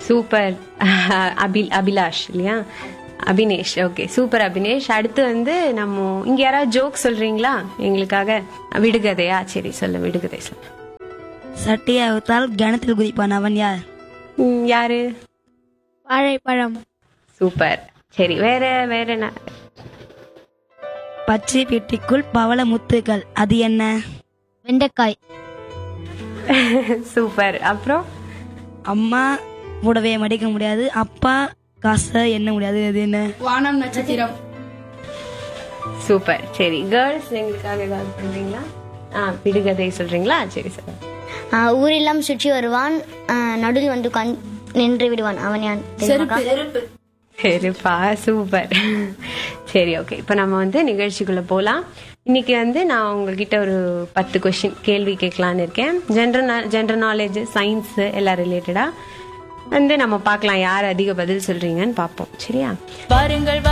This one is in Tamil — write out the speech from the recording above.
சூப்பர் அபில் அபிலாஷ் இல்லையா அபினேஷ் ஓகே சூப்பர் அபினேஷ் அடுத்து வந்து நம்ம இங்க யாராவது ஜோக் சொல்றீங்களா எங்களுக்காக விடுகதையா சரி சொல்ல விடுகதை சொல்ல சட்டையை அவுத்தால் கிணத்தில் குதிப்பான் அவன் யார் ம், யாரு வாழைப்பழம் சூப்பர் சரி வேற வேற என்ன பச்சை பெட்டிக்குள் பவள முத்துக்கள் அது என்ன வெண்டைக்காய் சூப்பர் அப்புறம் அம்மா கூடவே மடிக்க முடியாது அப்பா காசை எண்ண முடியாது அது என்ன வானம் நட்சத்திரம் சூப்பர் சரி கேர்ள்ஸ் எங்களுக்காக ஏதாவது பண்றீங்களா ஆ விடுகதை சொல்றீங்களா சரி சார் ஆஹ் ஊரெல்லாம் சுற்றி வருவான் ஆஹ் நடுவில் வந்து கண் நின்று விடுவான் அவன் யான் தெரியுமாக்கா? சரிப்பா சூப்பர் சரி ஓகே இப்போ நம்ம வந்து நிகழ்ச்சிக்குள்ள போகலாம் இன்னைக்கு வந்து நான் உங்ககிட்ட ஒரு பத்து கொஷின் கேள்வி கேட்கலான்னு இருக்கேன் ஜென்ரல் ஜென்ரல் நாலேஜ் சயின்ஸ் எல்லாம் ரிலேட்டடா வந்து நம்ம பார்க்கலாம் யார் அதிக பதில் சொல்றீங்கன்னு பார்ப்போம் சரியா வாருங்கள்